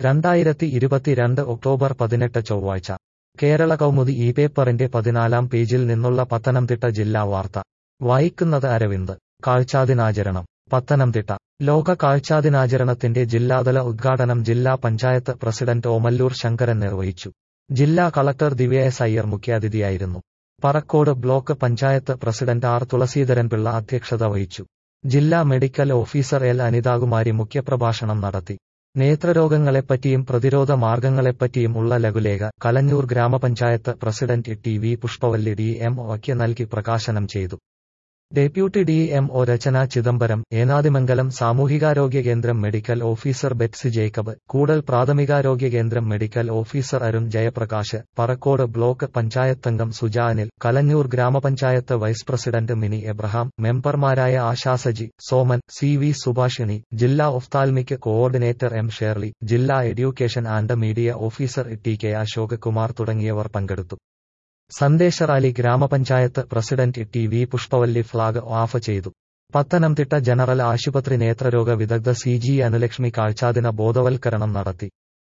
രണ്ടായിരത്തി ഇരുപത്തിരണ്ട് ഒക്ടോബർ പതിനെട്ട് ചൊവ്വാഴ്ച കേരള കൗമുദി ഈ പേപ്പറിന്റെ പതിനാലാം പേജിൽ നിന്നുള്ള പത്തനംതിട്ട ജില്ലാ വാർത്ത വായിക്കുന്നത് അരവിന്ദ് കാഴ്ചാദിനാചരണം പത്തനംതിട്ട ലോക കാഴ്ചാദിനാചരണത്തിന്റെ ജില്ലാതല ഉദ്ഘാടനം ജില്ലാ പഞ്ചായത്ത് പ്രസിഡന്റ് ഓമല്ലൂർ ശങ്കരൻ നിർവഹിച്ചു ജില്ലാ കളക്ടർ ദിവ്യ എസ് അയ്യർ മുഖ്യാതിഥിയായിരുന്നു Parakkode block panchayat president R Thulaseedharan Pillai അധ്യക്ഷത വഹിച്ചു ജില്ലാ മെഡിക്കൽ ഓഫീസർ എൽ അനിതാകുമാരി മുഖ്യപ്രഭാഷണം നടത്തി നേത്രരോഗങ്ങളെപ്പറ്റിയും പ്രതിരോധ മാർഗങ്ങളെപ്പറ്റിയും ഉള്ള ലഘുലേഖ കലഞ്ഞൂർ ഗ്രാമപഞ്ചായത്ത് president T V Pushpavalli D M ഒക്ക് നൽകി പ്രകാശനം ചെയ്തു deputy D M O Rachana Chidambaram Enadimangalam സാമൂഹികാരോഗ്യ കേന്ദ്രം മെഡിക്കൽ ഓഫീസർ ബെറ്റ്സി ജേക്കബ് കൂടൽ പ്രാഥമികാരോഗ്യ കേന്ദ്രം medical officer Arun Jayaprakash Parakkode block പഞ്ചായത്തംഗം സുജാനിൽ കലഞ്ഞൂർ ഗ്രാമപഞ്ചായത്ത് വൈസ് പ്രസിഡന്റ് മിനി എബ്രഹാം മെമ്പർമാരായ ആശാസജി സോമൻ സി വി സുഭാഷിണി ജില്ലാ ഒഫ്താൽമിക് കോഓർഡിനേറ്റർ എം ഷേർലി ജില്ലാ education and media officer T K Ashok Kumar തുടങ്ങിയവർ പങ്കെടുത്തു സന്ദേശ റാലി ഗ്രാമപഞ്ചായത്ത് president T V Pushpavalli flag off ചെയ്തു പത്തനംതിട്ട ജനറൽ ആശുപത്രി നേത്രരോഗ വിദഗ്ധ സി ജി അനുലക്ഷ്മി കാഴ്ചാദിന ബോധവൽക്കരണം നടത്തി